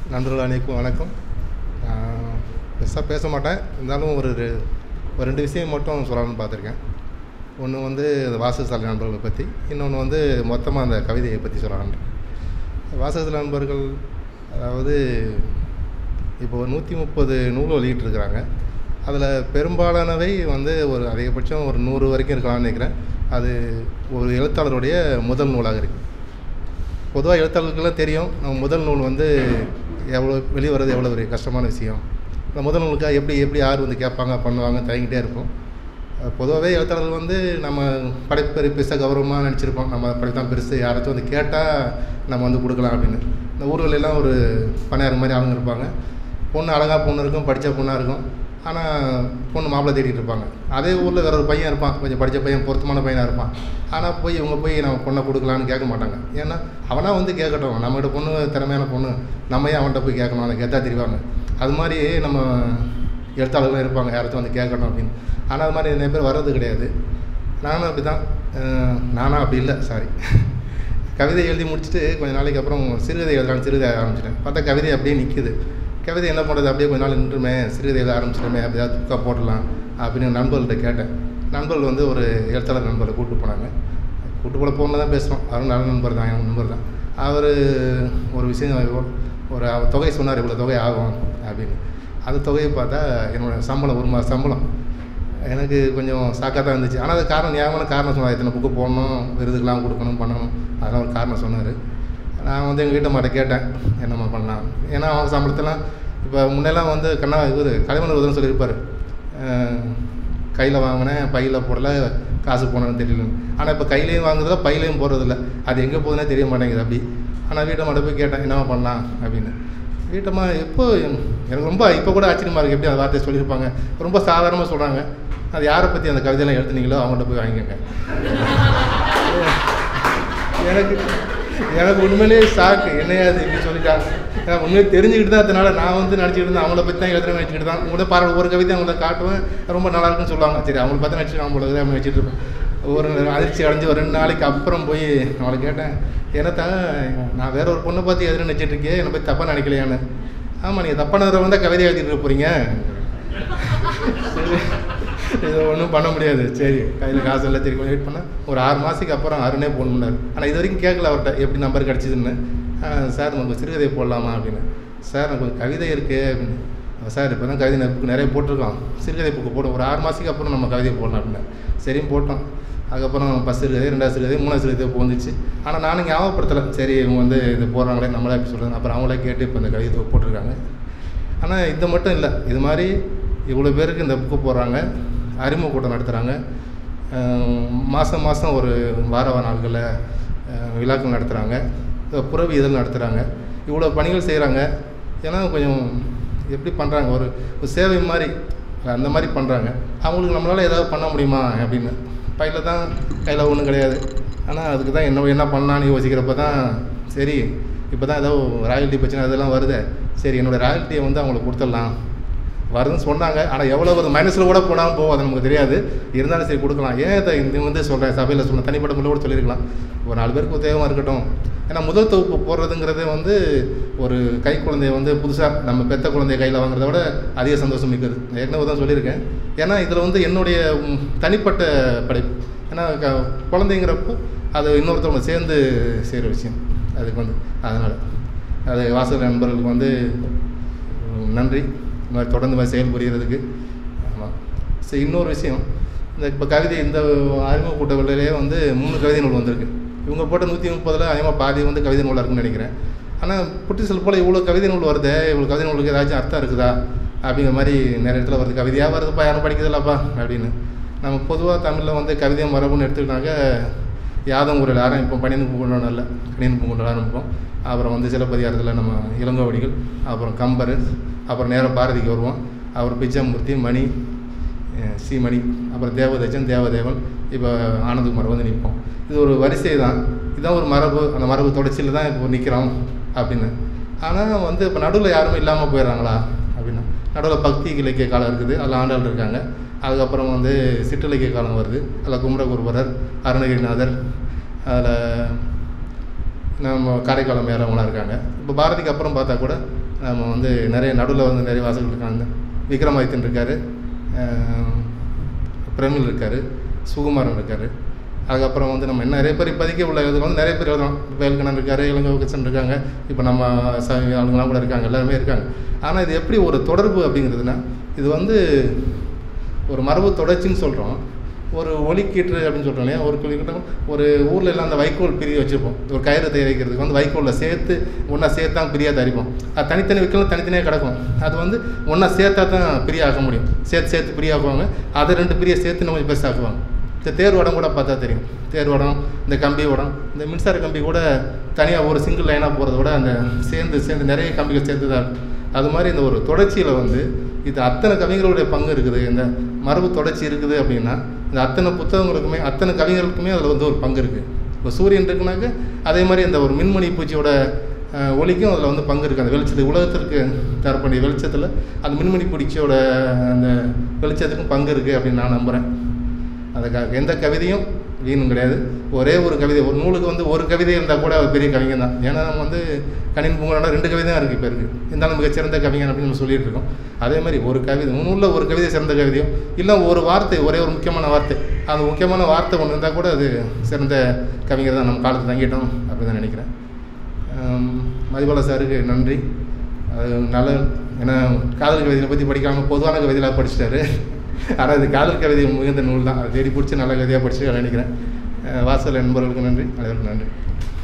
நண்பர்கள் அனைக்கும் வணக்கம் பெருசாக பேச மாட்டேன் இருந்தாலும் ஒரு ரெ- ஒரு ரெண்டு விஷயம் மட்டும் சொல்லலாம்னு பார்த்துருக்கேன் ஒன்று வந்து இந்த வாசகசாலை நண்பர்களை பற்றி இன்னொன்று வந்து மொத்தமாக அந்த கவிதையை பற்றி சொல்லலாம்னு வாசகசாலை நண்பர்கள் அதாவது இப்போ ஒரு நூற்றி முப்பது நூல் வெளியிட்டிருக்கிறாங்க அதில் பெரும்பாலானவை வந்து ஒரு அதிகபட்சம் ஒரு நூறு வரைக்கும் இருக்கலாம்னு நினைக்கிறேன் அது ஒரு எழுத்தாளருடைய முதல் நூலாக இருக்குது பொதுவாக எழுத்தாளர்களுக்கெல்லாம் தெரியும் நம்ம முதல் நூல் வந்து எவ்வளோ வெளியே வர்றது எவ்வளோ ஒரு கஷ்டமான விஷயம் அந்த முதல் நூலுக்காக எப்படி எப்படி யார் வந்து கேட்பாங்க பண்ணுவாங்க தயங்கிட்டே இருப்போம் பொதுவாகவே எழுத்தாளர்கள் வந்து நம்ம படைப்பு பெருசாக கௌரவமாக நினச்சிருப்போம் நம்ம படைப்பு தான் பெருசு யாராச்சும் வந்து கேட்டால் நம்ம வந்து கொடுக்கலாம் அப்படின்னு இந்த ஊர்கள் எல்லாம் ஒரு பணியாரம் மாதிரி ஆளுங்க இருப்பாங்க பொண்ணு அழகாக பொண்ணு இருக்கும் படித்த பொண்ணாக இருக்கும் ஆனால் பொண்ணு மாப்பிள்ளை தேடிட்டு இருப்பாங்க அதே ஊரில் வேற ஒரு பையன் இருப்பான் கொஞ்சம் படித்த பையன் பொருத்தமான பையனாக இருப்பான் ஆனால் போய் இவங்க போய் நம்ம பொண்ணை கொடுக்கலான்னு கேட்க மாட்டாங்க ஏன்னா அவனா வந்து கேட்கட்டும் நம்மகிட்ட பொண்ணு திறமையான பொண்ணு நம்ம ஏன் அவன்கிட்ட போய் கேட்கணும் அதை கேட்டா தெரிவாங்க அது மாதிரி நம்ம எழுத்தாளர்களும் இருப்பாங்க யாராச்சும் வந்து கேட்கணும் அப்படின்னு ஆனால் அது மாதிரி நிறைய பேர் வர்றது கிடையாது நானும் அப்படி தான் நானும் அப்படி இல்லை சாரி கவிதை எழுதி முடிச்சுட்டு கொஞ்ச நாளைக்கு அப்புறம் சிறுகதை எழுதலாம்னு சிறுகதை ஆரம்பிச்சிட்டேன் பார்த்தா கவிதை அப்படியே நிற்கிது கவிதை என்ன பண்ணுறது அப்படியே கொஞ்ச நாள் நின்றுமே சிறுகதை எழுத ஆரம்பிச்சிட்டோமே அப்படியாவது புக்காக போடலாம் அப்படின்னு நண்பர்கள்ட்ட கேட்டேன் நண்பர்கள் வந்து ஒரு எழுத்தாளர் நண்பரை கூப்பிட்டு போனாங்க கூட்டு போல போன தான் பேசுகிறோம் அவரும் நல்ல நண்பர் தான் என் நண்பர் தான் அவர் ஒரு விஷயம் ஒரு அவர் தொகை சொன்னார் இவ்வளோ தொகை ஆகும் அப்படின்னு அந்த தொகையை பார்த்தா என்னோடய சம்பளம் ஒரு மாத சம்பளம் எனக்கு கொஞ்சம் சாக்காக தான் இருந்துச்சு ஆனால் அது காரணம் ஞாபகமான காரணம் சொன்னார் இத்தனை புக்கு போடணும் விருதுக்கெலாம் கொடுக்கணும் பண்ணணும் அதெல்லாம் ஒரு காரணம் சொன்னார் நான் வந்து எங்கள் வீட்டை மாட்ட கேட்டேன் என்னம்மா பண்ணலாம் ஏன்னா அவங்க சம்பளத்தெல்லாம் இப்போ முன்னெல்லாம் வந்து கண்ணா இவர் கலைமணி உதவன் சொல்லியிருப்பார் கையில் வாங்கினேன் பையில் போடல காசு போனேன்னு தெரியல ஆனால் இப்போ கையிலையும் வாங்குறதில்ல பையிலையும் போடுறதில்ல அது எங்கே போகுதுன்னே தெரிய மாட்டேங்குது அப்படி ஆனால் வீட்டை மாட்ட போய் கேட்டேன் என்னம்மா பண்ணலாம் அப்படின்னு வீட்டம்மா எப்போ எனக்கு ரொம்ப இப்போ கூட ஆச்சரியமாக இருக்குது எப்படி அந்த வார்த்தையை சொல்லியிருப்பாங்க ரொம்ப சாதாரணமாக சொல்கிறாங்க அது யாரை பற்றி அந்த கவிதையெல்லாம் எழுதுனீங்களோ அவங்கள்ட்ட போய் வாங்கிக்கோங்க எனக்கு எனக்கு உண்மையிலேயே ஷாக்கு என்னையா அது இப்படி சொல்லிட்டாங்க எனக்கு உண்மையிலே தெரிஞ்சுக்கிட்டு தான் அதனால நான் வந்து நினச்சிக்கிட்டு இருந்தேன் அவங்கள பற்றி தான் எழுதுறேன் நினச்சிக்கிட்டு தான் உங்களோட பாரு ஒரு கவிதை அவங்கள காட்டுவேன் ரொம்ப நல்லா இருக்குன்னு சொல்லுவாங்க சரி அவங்கள பார்த்து நினச்சி நான் உங்களுக்கு தான் வச்சுட்டு இருப்பேன் ஒரு அதிர்ச்சி அடைஞ்சு ஒரு ரெண்டு நாளைக்கு அப்புறம் போய் அவளை கேட்டேன் என்னத்தா நான் வேற ஒரு பொண்ணை பார்த்து எதுன்னு நினச்சிட்டு இருக்கேன் என்னை பற்றி தப்பாக நினைக்கலையான்னு ஆமாம் நீங்கள் தப்பானதை வந்தால் கவிதை எழுதிட்டு இருக்க போகிறீங்க இதை ஒன்றும் பண்ண முடியாது சரி கையில் காசு எல்லாம் சரி கொஞ்சம் வெயிட் பண்ணேன் ஒரு ஆறு மாதத்துக்கு அப்புறம் அருணே ஃபோன் பண்ணார் ஆனால் இது வரைக்கும் கேட்கல அவர்கிட்ட எப்படி நம்பர் கிடச்சிதுன்னு சார் நமக்கு சிறுகதை போடலாமா அப்படின்னு சார் எனக்கு ஒரு கவிதை இருக்குது அப்படின்னு சார் இப்போ தான் கவிதை புக்கு நிறைய போட்டிருக்கோம் சிறுகதை புக்கு போடும் ஒரு ஆறு மாதத்துக்கு அப்புறம் நம்ம கவிதை போடலாம் அப்படின்னு சரின்னு போட்டோம் அதுக்கப்புறம் ஃபஸ்ட் சிறுகதை ரெண்டாவது சிறுகதை மூணாவது சிறுகதை போந்துச்சு ஆனால் நானும் ஞாபகப்படுத்தலை சரி இவங்க வந்து இது போடுறாங்களே நம்மளே இப்படி சொல்கிறது அப்புறம் அவங்களே கேட்டு இப்போ இந்த கவிதை போட்டிருக்காங்க ஆனால் இது மட்டும் இல்லை இது மாதிரி இவ்வளோ பேருக்கு இந்த புக்கு போடுறாங்க அறிமுக கூட்டம் நடத்துகிறாங்க மாதம் மாதம் ஒரு வார வார நாட்களில் அஹ், விழாக்கள் நடத்துகிறாங்க புறவி இதழ் நடத்துகிறாங்க இவ்வளோ பணிகள் செய்கிறாங்க ஏன்னா கொஞ்சம் எப்படி பண்ணுறாங்க ஒரு ஒரு சேவை மாதிரி அந்த மாதிரி பண்ணுறாங்க அவங்களுக்கு நம்மளால் ஏதாவது பண்ண முடியுமா அப்படின்னு பையில் தான் கையில் ஒன்றும் கிடையாது ஆனால் அதுக்கு தான் என்ன என்ன பண்ணலான்னு யோசிக்கிறப்ப தான் சரி இப்போ தான் ஏதோ ராயல்ட்டி பிரச்சனை அதெல்லாம் வருது சரி என்னோடய ராயல்ட்டியை வந்து அவங்களுக்கு கொடுத்துடலாம் வருதுன்னு சொன்னாங்க ஆனால் எவ்வளோ வருது மைனஸில் கூட போனாலும் போகும் அது நமக்கு தெரியாது இருந்தாலும் சரி கொடுக்கலாம் ஏன் இதை இந்த வந்து சொல்கிறேன் சபையில் சொன்ன தனிப்பட்ட முறையில் கூட சொல்லியிருக்கலாம் ஒரு நாலு பேருக்கு தேவையாக இருக்கட்டும் ஏன்னா முதல் தொகுப்பு போடுறதுங்கிறது வந்து ஒரு கை குழந்தைய வந்து புதுசாக நம்ம பெத்த குழந்தைய கையில் வாங்குறத விட அதிக சந்தோஷம் மிக்கது ஏற்கனவே தான் சொல்லியிருக்கேன் ஏன்னா இதில் வந்து என்னுடைய ம், தனிப்பட்ட படைப்பு ஏன்னா க குழந்தைங்கிறப்போ அது இன்னொருத்தவங்க சேர்ந்து செய்கிற விஷயம் அதுக்கு வந்து அதனால் அது வாசல் நண்பர்களுக்கு வந்து உம், நன்றி இந்த மாதிரி தொடர்ந்து இந்த மாதிரி செயல்புரியறதுக்கு ஆமாம் சரி இன்னொரு விஷயம் இந்த இப்போ கவிதை இந்த அறிமுக கூட்டங்களிலே வந்து மூணு கவிதை நூல் வந்திருக்கு இவங்க போட்ட நூற்றி முப்பதில் அதிகமாக பாதி வந்து கவிதை நூலாக இருக்குன்னு நினைக்கிறேன் ஆனால் புட்டிசல் போல் இவ்வளோ கவிதை நூல் வருதே இவ்வளோ கவிதை நூலுக்கு ஏதாச்சும் அர்த்தம் இருக்குதா அப்படிங்கிற மாதிரி நிறைய இடத்துல வருது கவிதையாக வருதுப்பா யாரும் படிக்கிறதில்லப்பா அப்படின்னு நம்ம பொதுவாக தமிழில் வந்து கவிதை மரபுன்னு எடுத்துக்கிட்டாக்க யாதம் ஊரில் ஆரம்பிப்போம் பணியன் பூங்குன்றலாம் இல்லை கணியன் பூங்குன்றல் ஆரம்பிப்போம் அப்புறம் வந்து சிலப்பதிகாரத்தில் நம்ம இளங்கோவடிகள் அப்புறம் கம்பர் அப்புறம் நேராக பாரதிக்கு வருவோம் அப்புறம் பிச்சமூர்த்தி மணி அஹ் சீமணி அப்புறம் தேவதச்சன் தேவதேவன் இப்போ ஆனந்தகுமார் வந்து நிற்போம் இது ஒரு வரிசை தான் இதுதான் ஒரு மரபு அந்த மரபு தொடர்ச்சியில் தான் இப்போ நிற்கிறோம் அப்படின்னு ஆனால் வந்து இப்போ நடுவில் யாருமே இல்லாமல் போயிடுறாங்களா அப்படின்னா நடுவில் பக்தி இலக்கிய காலம் இருக்குது அதில் ஆண்டாள் இருக்காங்க அதுக்கப்புறம் வந்து சிற்றிலக்கிய காலம் வருது அதில் குமரகுருபரர் அருணகிரிநாதர் அதில் நம்ம காரைக்காலம் மேறவங்களாம் இருக்காங்க இப்போ பாரதிக்கு அப்புறம் பார்த்தா கூட நம்ம வந்து நிறைய நடுவில் வந்து நிறைய வாசகர்கள் இருக்காங்க விக்ரமாதித்தன் இருக்கார் பிரமிழ் இருக்கார் சுகுமாரன் இருக்கார் அதுக்கப்புறம் வந்து நம்ம நிறைய பேர் இப்போதைக்கு உள்ள இது வந்து நிறைய பேர் எழுதலாம் வேல்கண்ணன் இருக்கார் இளங்கோகச்சன் இருக்காங்க இப்போ நம்ம சாமி ஆளுங்களாம் கூட இருக்காங்க எல்லாருமே இருக்காங்க ஆனால் இது எப்படி ஒரு தொடர்பு அப்படிங்கிறதுனா இது வந்து ஒரு மரபு தொடர்ச்சின்னு சொல்கிறோம் ஒரு ஒலிக்கீற்று அப்படின்னு சொல்கிறோம் இல்லையா ஒரு குறிப்பிட்ட ஒரு ஊரில் எல்லாம் அந்த வைக்கோல் பிரிய வச்சுருப்போம் ஒரு கயிறு தயாரிக்கிறதுக்கு வந்து வைக்கோலில் சேர்த்து ஒன்றா சேர்த்தா பிரியா தயாரிப்போம் அது தனித்தனி வைக்கோல் தனித்தனியாக கிடக்கும் அது வந்து ஒன்றா சேர்த்தா தான் பிரியா ஆக்க முடியும் சேர்த்து சேர்த்து பிரியாக்குவாங்க அதை ரெண்டு பிரியை சேர்த்து நம்ம கொஞ்சம் பெருசாக்குவாங்க இந்த தேர் வடம் கூட பார்த்தா தெரியும் தேர் வடம் இந்த கம்பி வடம் இந்த மின்சார கம்பி கூட தனியாக ஒரு சிங்கிள் லைனாக போகிறத விட அந்த சேர்ந்து சேர்ந்து நிறைய கம்பிகள் சேர்த்து தான் இருக்கும் அது மாதிரி இந்த ஒரு தொடர்ச்சியில் வந்து இது அத்தனை கவிஞர்களுடைய பங்கு இருக்குது இந்த மரபு தொடர்ச்சி இருக்குது அப்படின்னா இந்த அத்தனை புத்தகங்களுக்குமே அத்தனை கவிஞர்களுக்குமே அதில் வந்து ஒரு பங்கு இருக்குது இப்போ சூரியன் இருக்குனாக்க அதே மாதிரி இந்த ஒரு மின்மணி பூச்சியோட அஹ், ஒளிக்கும் அதில் வந்து பங்கு இருக்குது அந்த வெளிச்சத்து உலகத்திற்கு தரப்படிய வெளிச்சத்தில் அந்த மின்மணி பூச்சியோட அந்த வெளிச்சத்துக்கும் பங்கு இருக்குது அப்படின்னு நான் நம்புகிறேன் அதுக்காக எந்த கவிதையும் வீணும் கிடையாது ஒரே ஒரு கவிதை ஒரு நூலுக்கு வந்து ஒரு கவிதை இருந்தால் கூட அவர் பெரிய கவிஞன் தான் ஏன்னா நம்ம வந்து கணின் பூங்கோட ரெண்டு கவிதை தான் இருக்குது இப்போ இருக்குது இருந்தாலும் மிகச்சிறந்த கவிஞன் அப்படின்னு நம்ம சொல்லிட்டு இருக்கோம் அதே மாதிரி ஒரு கவிதை நூலில் ஒரு கவிதை சிறந்த கவிதையோ இல்லை ஒரு வார்த்தை ஒரே ஒரு முக்கியமான வார்த்தை அந்த முக்கியமான வார்த்தை ஒன்று இருந்தால் கூட அது சிறந்த கவிஞர் தான் நம்ம காலத்தில் தங்கிட்டோம் அப்படின்னு தான் நினைக்கிறேன் ஆம், மதிபாலா சாருக்கு நன்றி அது நல்ல ஏன்னா காதல் கவிதையை பற்றி படிக்காமல் பொதுவான கவிதையெல்லாம் படிச்சிட்டாரு ஆனால் இது காதல் கவிதை மிகுந்த நூல் தான் அதை தேடி பிடிச்சி நல்ல கவிதையாக படிச்சு நினைக்கிறேன் அஹ் வாசல் நண்பர்களுக்கு நன்றி அனைவருக்கும் நன்றி